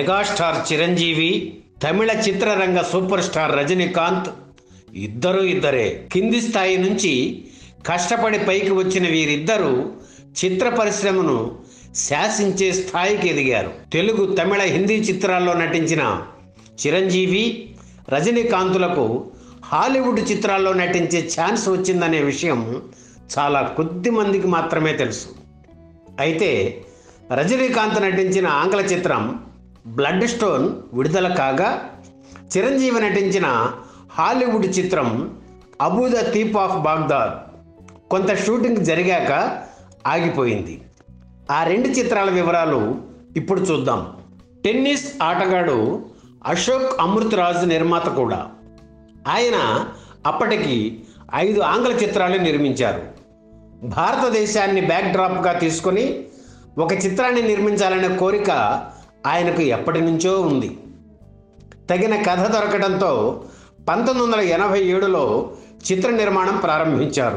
megastar Chiranjeevi తమిళ చిత్రరంగ super star Rajinikanth ఇద్దరు ఇద్దరే కింది స్థాయి నుంచి కష్టపడి పైకి వచ్చిన వీరిద్దరూ చిత్ర పరిశ్రమను శాసించే స్థాయికి ఎదిగారు తెలుగు తమిళ హిందీ చిత్రాల్లో నటించిన చిరంజీవి రజనీకాంతులకు హాలీవుడ్ చిత్రాల్లో నటించే ఛాన్స్ వచ్చిందనే విషయం చాలా కొద్ది మందికి మాత్రమే తెలుసు అయితే రజనీకాంత్ నటించిన ఆంగ్ల చిత్రం బ్లడ్ స్టోన్ విడుదల కాగా చిరంజీవి నటించిన హాలీవుడ్ చిత్రం Abu the thief of Baghdad కొంత షూటింగ్ జరిగాక ఆగిపోయింది ఆ రెండు చిత్రాల వివరాలు ఇప్పుడు చూద్దాం టెన్నిస్ ఆటగాడు అశోక్ అమృతరాజు నిర్మాత కూడా ఆయన అప్పటికి ఐదు ఆంగ్ల చిత్రాలు నిర్మించారు భారతదేశాన్ని బ్యాక్డ్రాప్గా తీసుకొని ఒక చిత్రాన్ని నిర్మించాలనే కోరిక ఆయనకు ఎప్పటి నుంచో ఉంది తగిన కథ దొరకడంతో పంతొమ్మిది వందల ఎనభై ఏడులో చిత్ర నిర్మాణం ప్రారంభించారు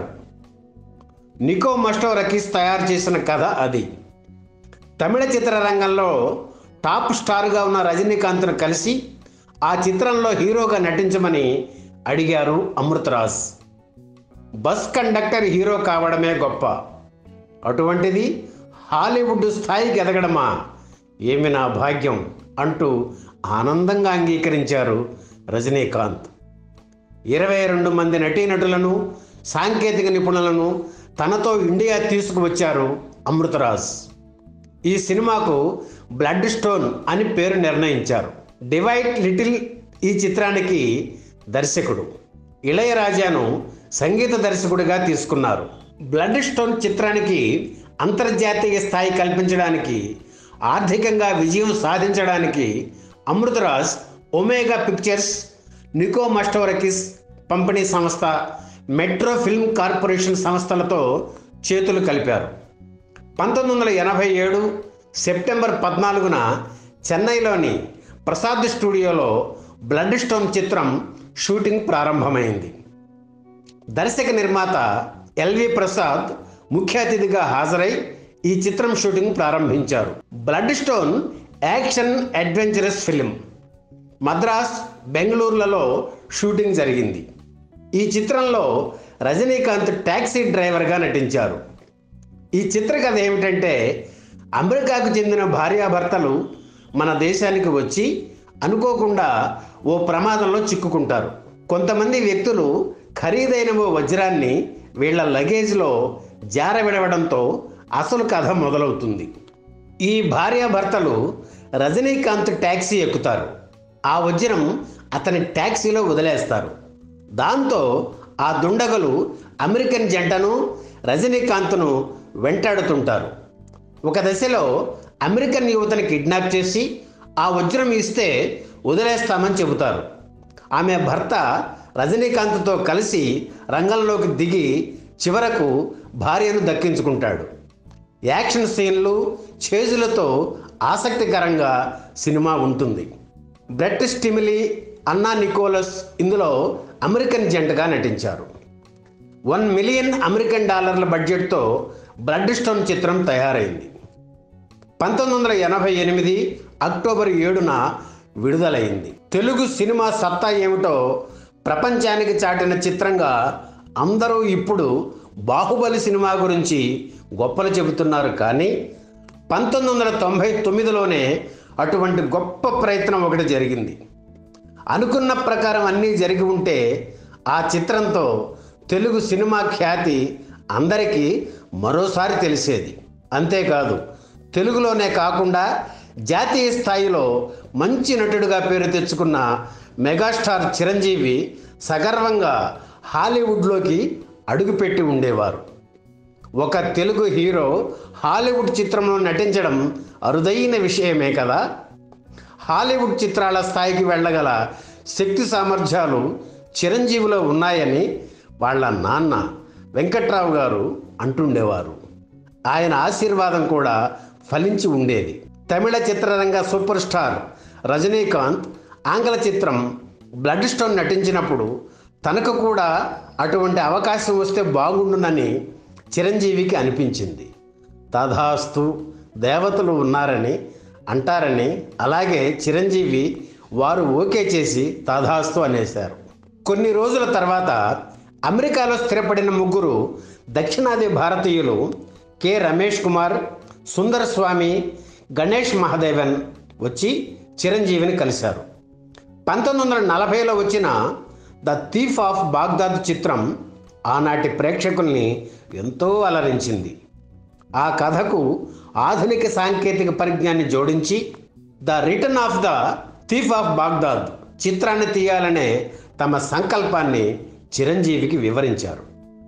నికో మస్టోరకిస్ తయారు చేసిన కథ అది తమిళ చిత్రరంగంలో టాప్ స్టార్గా ఉన్న రజనీకాంత్ను కలిసి ఆ చిత్రంలో హీరోగా నటించమని అడిగారు అమృతరాజ్ బస్ కండక్టర్ హీరో కావడమే గొప్ప అటువంటిది హాలీవుడ్ స్థాయికి ఎదగడమా ఏమి నా భాగ్యం అంటూ ఆనందంగా అంగీకరించారు రజనీకాంత్ ఇరవై రెండు మంది నటీనటులను సాంకేతిక నిపుణులను తనతో ఇండియా తీసుకువచ్చారు అమృతరాజ్ ఈ సినిమాకు బ్లడ్ స్టోన్ అని పేరు నిర్ణయించారు డివైట్ లిటిల్ ఈ చిత్రానికి దర్శకుడు ఇళయరాజాను సంగీత దర్శకుడిగా తీసుకున్నారు బ్లడ్ స్టోన్ చిత్రానికి అంతర్జాతీయ స్థాయి కల్పించడానికి ఆర్థికంగా విజయం సాధించడానికి Amritraj Omega Pictures Nico Mastorakis పంపిణీ సంస్థ మెట్రో ఫిల్మ్ కార్పొరేషన్ సంస్థలతో చేతులు కలిపారు పంతొమ్మిది వందల ఎనభై ఏడు సెప్టెంబర్ పద్నాలుగున చెన్నైలోని ప్రసాద్ స్టూడియోలో బ్లడ్ స్టోన్ చిత్రం షూటింగ్ ప్రారంభమైంది దర్శక నిర్మాత ఎల్వి ప్రసాద్ ముఖ్య అతిథిగా హాజరై ఈ చిత్రం షూటింగ్ ప్రారంభించారు blood stone action adventurous film Madras బెంగళూరులలో షూటింగ్ జరిగింది ఈ చిత్రంలో రజనీకాంత్ ట్యాక్సీ డ్రైవర్గా నటించారు ఈ చిత్రకథ ఏమిటంటే అమెరికాకు చెందిన భార్యాభర్తలు మన దేశానికి వచ్చి అనుకోకుండా ఓ ప్రమాదంలో చిక్కుకుంటారు కొంతమంది వ్యక్తులు ఖరీదైన ఓ వజ్రాన్ని వీళ్ళ లగేజ్లో జార విడవడంతో అసలు కథ మొదలవుతుంది ఈ భార్యాభర్తలు రజనీకాంత్ ట్యాక్సీ ఎక్కుతారు ఆ వజ్రం అతని ట్యాక్సీలో వదిలేస్తారు దాంతో ఆ దుండగులు అమెరికన్ జంటను రజనీకాంత్ను వెంటాడుతుంటారు ఒక దశలో అమెరికన్ యువతని కిడ్నాప్ చేసి ఆ వజ్రం ఇస్తే వదిలేస్తామని చెబుతారు ఆమె భర్త రజనీకాంత్తో కలిసి రంగంలోకి దిగి చివరకు భార్యను దక్కించుకుంటాడు యాక్షన్ సీన్లు చేజులతో ఆసక్తికరంగా సినిమా ఉంటుంది బ్రెట్ స్టిమిలీ అన్నా నికోలస్ ఇందులో అమెరికన్ జంటగా నటించారు వన్ మిలియన్ అమెరికన్ డాలర్ల బడ్జెట్తో బ్లడ్ స్టోన్ చిత్రం తయారైంది పంతొమ్మిది వందల ఎనభై ఎనిమిది అక్టోబర్ ఏడున విడుదలైంది తెలుగు సినిమా సత్తా ఏమిటో ప్రపంచానికి చాటిన చిత్రంగా అందరూ ఇప్పుడు బాహుబలి సినిమా గురించి గొప్పలు చెబుతున్నారు కానీ పంతొమ్మిది వందల తొంభై తొమ్మిదిలోనే అటువంటి గొప్ప ప్రయత్నం ఒకటి జరిగింది అనుకున్న ప్రకారం అన్నీ జరిగి ఉంటే ఆ చిత్రంతో తెలుగు సినిమా ఖ్యాతి అందరికీ మరోసారి తెలిసేది అంతేకాదు తెలుగులోనే కాకుండా జాతీయ స్థాయిలో మంచి నటుడిగా పేరు తెచ్చుకున్న మెగాస్టార్ చిరంజీవి సగర్వంగా హాలీవుడ్లోకి అడుగుపెట్టి ఉండేవారు ఒక తెలుగు హీరో హాలీవుడ్ చిత్రంలో నటించడం అరుదైన విషయమే కదా హాలీవుడ్ చిత్రాల స్థాయికి వెళ్ళగల శక్తి సామర్థ్యాలు చిరంజీవిలో ఉన్నాయని వాళ్ళ నాన్న వెంకట్రావు గారు అంటుండేవారు ఆయన ఆశీర్వాదం కూడా ఫలించి ఉండేది తమిళ చిత్రరంగ సూపర్ స్టార్ రజనీకాంత్ ఆంగ్ల చిత్రం బ్లడ్ స్టోన్ నటించినప్పుడు తనకు కూడా అటువంటి అవకాశం వస్తే బాగుండునని చిరంజీవికి అనిపించింది తథాస్తు దేవతలు ఉన్నారని అంటారని అలాగే చిరంజీవి వారు ఓకే చేసి తథాస్తు అనేశారు కొన్ని రోజుల తర్వాత అమెరికాలో స్థిరపడిన ముగ్గురు దక్షిణాది భారతీయులు కె రమేష్ కుమార్ సుందర్ స్వామి గణేష్ మహాదేవన్ వచ్చి చిరంజీవిని కలిశారు పంతొమ్మిది వందల నలభైలో వచ్చిన ద థీఫ్ ఆఫ్ బాగ్దాద్ చిత్రం ఆనాటి ప్రేక్షకుల్ని ఎంతో అలరించింది ఆ కథకు ఆధునిక సాంకేతిక పరిజ్ఞాన్ని జోడించి the return of the thief of Baghdad చిత్రాన్ని తీయాలనే తమ సంకల్పాన్ని చిరంజీవికి వివరించారు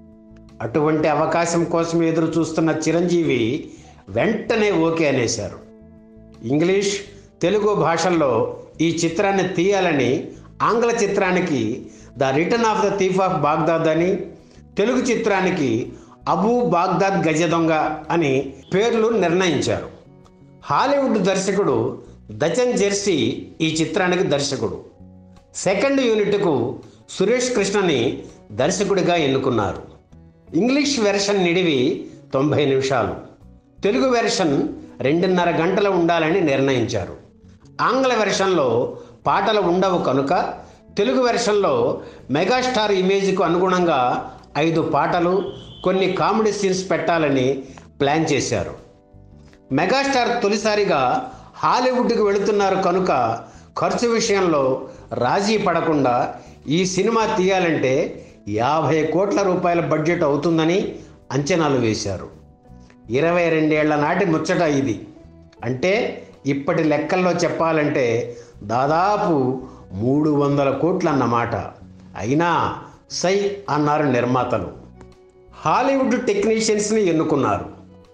అటువంటి అవకాశం కోసం ఎదురు చూస్తున్న చిరంజీవి వెంటనే ఓకే అనేశారు ఇంగ్లీష్ తెలుగు భాషల్లో ఈ చిత్రాన్ని తీయాలని ఆంగ్ల చిత్రానికి the return of the thief of Baghdad అని తెలుగు చిత్రానికి అబూ బాగ్దాద్ గజ దొంగ అని పేర్లు నిర్ణయించారు హాలీవుడ్ దర్శకుడు దచన్ జెర్సీ ఈ చిత్రానికి దర్శకుడు సెకండ్ యూనిట్కు సురేష్ కృష్ణని దర్శకుడిగా ఎన్నుకున్నారు ఇంగ్లీష్ వెర్షన్ నిడివి తొంభై నిమిషాలు తెలుగు వెర్షన్ రెండున్నర గంటలు ఉండాలని నిర్ణయించారు ఆంగ్ల వెర్షన్లో పాటలు ఉండవు కనుక తెలుగు వెర్షన్లో మెగాస్టార్ ఇమేజ్కు అనుగుణంగా ఐదు పాటలు కొన్ని కామెడీ సీన్స్ పెట్టాలని ప్లాన్ చేశారు మెగాస్టార్ తొలిసారిగా హాలీవుడ్కి వెళుతున్నారు కనుక ఖర్చు విషయంలో రాజీ పడకుండా ఈ సినిమా తీయాలంటే యాభై కోట్ల రూపాయల బడ్జెట్ అవుతుందని అంచనాలు వేశారు ఇరవై రెండేళ్ల నాటి ముచ్చట ఇది అంటే ఇప్పటి లెక్కల్లో చెప్పాలంటే దాదాపు మూడు వందల కోట్లు అన్నమాట అయినా సై అన్నారు నిర్మాతలు హాలీవుడ్ టెక్నీషియన్స్ని ఎన్నుకున్నారు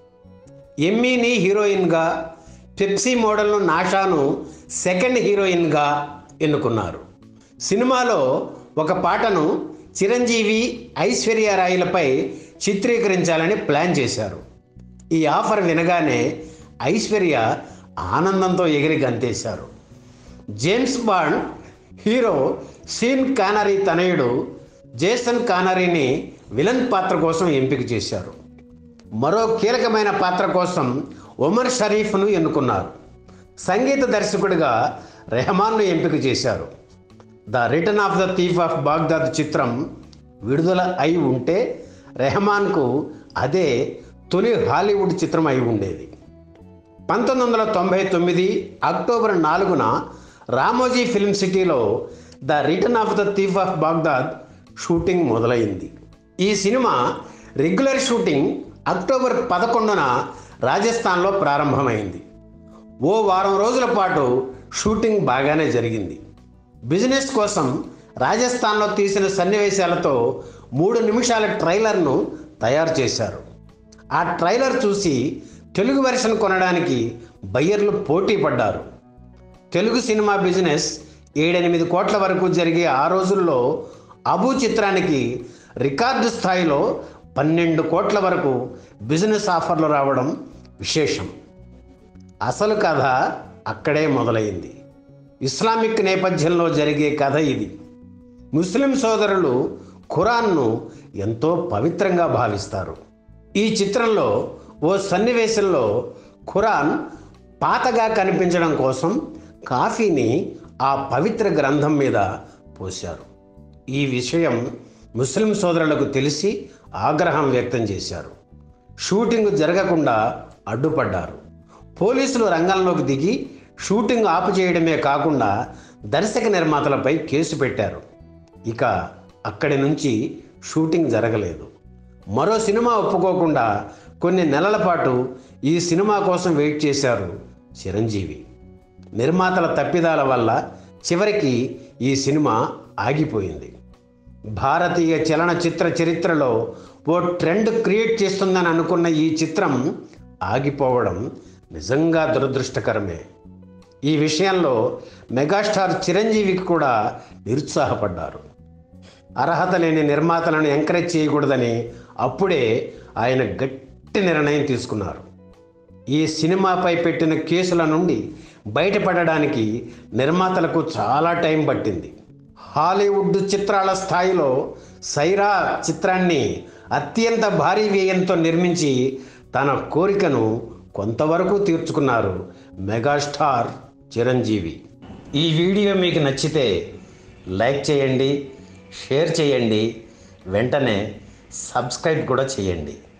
ఎమ్మీని హీరోయిన్గా పెప్సీ మోడల్ను నాషాను సెకండ్ హీరోయిన్గా ఎన్నుకున్నారు సినిమాలో ఒక పాటను చిరంజీవి ఐశ్వర్య రాయలపై చిత్రీకరించాలని ప్లాన్ చేశారు ఈ ఆఫర్ వినగానే ఐశ్వర్య ఆనందంతో ఎగిరి గంతేశారు James Bond hero Sean Connery తనయుడు జేసన్ కానరీని విలన్ పాత్ర కోసం ఎంపిక చేశారు మరో కీలకమైన పాత్ర కోసం ఒమర్ షరీఫ్ను ఎన్నుకున్నారు సంగీత దర్శకుడిగా రెహమాన్ను ఎంపిక చేశారు the return of the thief of Baghdad చిత్రం విడుదల అయి ఉంటే రెహమాన్కు అదే తొలి హాలీవుడ్ చిత్రం అయి ఉండేది పంతొమ్మిది వందల తొంభై తొమ్మిది అక్టోబర్ నాలుగున రామోజీ ఫిల్మ్ సిటీలో the return of the thief of Baghdad shooting మొదలైంది ఈ సినిమా రెగ్యులర్ షూటింగ్ అక్టోబర్ పదకొండున రాజస్థాన్లో ప్రారంభమైంది ఓ వారం రోజుల పాటు షూటింగ్ బాగానే జరిగింది బిజినెస్ కోసం రాజస్థాన్లో తీసిన సన్నివేశాలతో మూడు నిమిషాల ట్రైలర్ను తయారు చేశారు ఆ ట్రైలర్ చూసి తెలుగు వెర్షన్ కొనడానికి బయ్యర్లు పోటీ పడ్డారు తెలుగు సినిమా బిజినెస్ ఏడెనిమిది కోట్ల వరకు జరిగే ఆ రోజుల్లో అబు చిత్రానికి రికార్డు స్థాయిలో పన్నెండు కోట్ల వరకు బిజినెస్ ఆఫర్లు రావడం విశేషం అసలు కథ అక్కడే మొదలైంది ఇస్లామిక్ నేపథ్యంలో జరిగే కథ ఇది ముస్లిం సోదరులు ఖురాన్ను ఎంతో పవిత్రంగా భావిస్తారు ఈ చిత్రంలో ఓ సన్నివేశంలో ఖురాన్ పాతగా కనిపించడం కోసం కాఫీని ఆ పవిత్ర గ్రంథం మీద పోశారు ఈ విషయం ముస్లిం సోదరులకు తెలిసి ఆగ్రహం వ్యక్తం చేశారు షూటింగ్ జరగకుండా అడ్డుపడ్డారు పోలీసులు రంగంలోకి దిగి షూటింగ్ ఆపు చేయడమే కాకుండా దర్శక నిర్మాతలపై కేసు పెట్టారు ఇక అక్కడి నుంచి షూటింగ్ జరగలేదు మరో సినిమా ఒప్పుకోకుండా కొన్ని నెలల పాటు ఈ సినిమా కోసం వెయిట్ చేశారు చిరంజీవి నిర్మాతల తప్పిదాల వల్ల చివరికి ఈ సినిమా ఆగిపోయింది భారతీయ చలనచిత్ర చరిత్రలో ఓ ట్రెండ్ క్రియేట్ చేస్తుందని అనుకున్న ఈ చిత్రం ఆగిపోవడం నిజంగా దురదృష్టకరమే ఈ విషయంలో మెగాస్టార్ చిరంజీవికి కూడా నిరుత్సాహపడ్డారు అర్హత లేని నిర్మాతలను ఎంకరేజ్ చేయకూడదని అప్పుడే ఆయన గట్టి నిర్ణయం తీసుకున్నారు ఈ సినిమాపై పెట్టిన కేసుల నుండి బయటపడడానికి నిర్మాతలకు చాలా టైం పట్టింది హాలీవుడ్ చిత్రాల స్థాయిలో సైరా చిత్రాన్ని అత్యంత భారీ వ్యయంతో నిర్మించి తన కోరికను కొంతవరకు తీర్చుకున్నారు మెగాస్టార్ చిరంజీవి ఈ వీడియో మీకు నచ్చితే లైక్ చేయండి షేర్ చేయండి వెంటనే సబ్స్క్రైబ్ కూడా చేయండి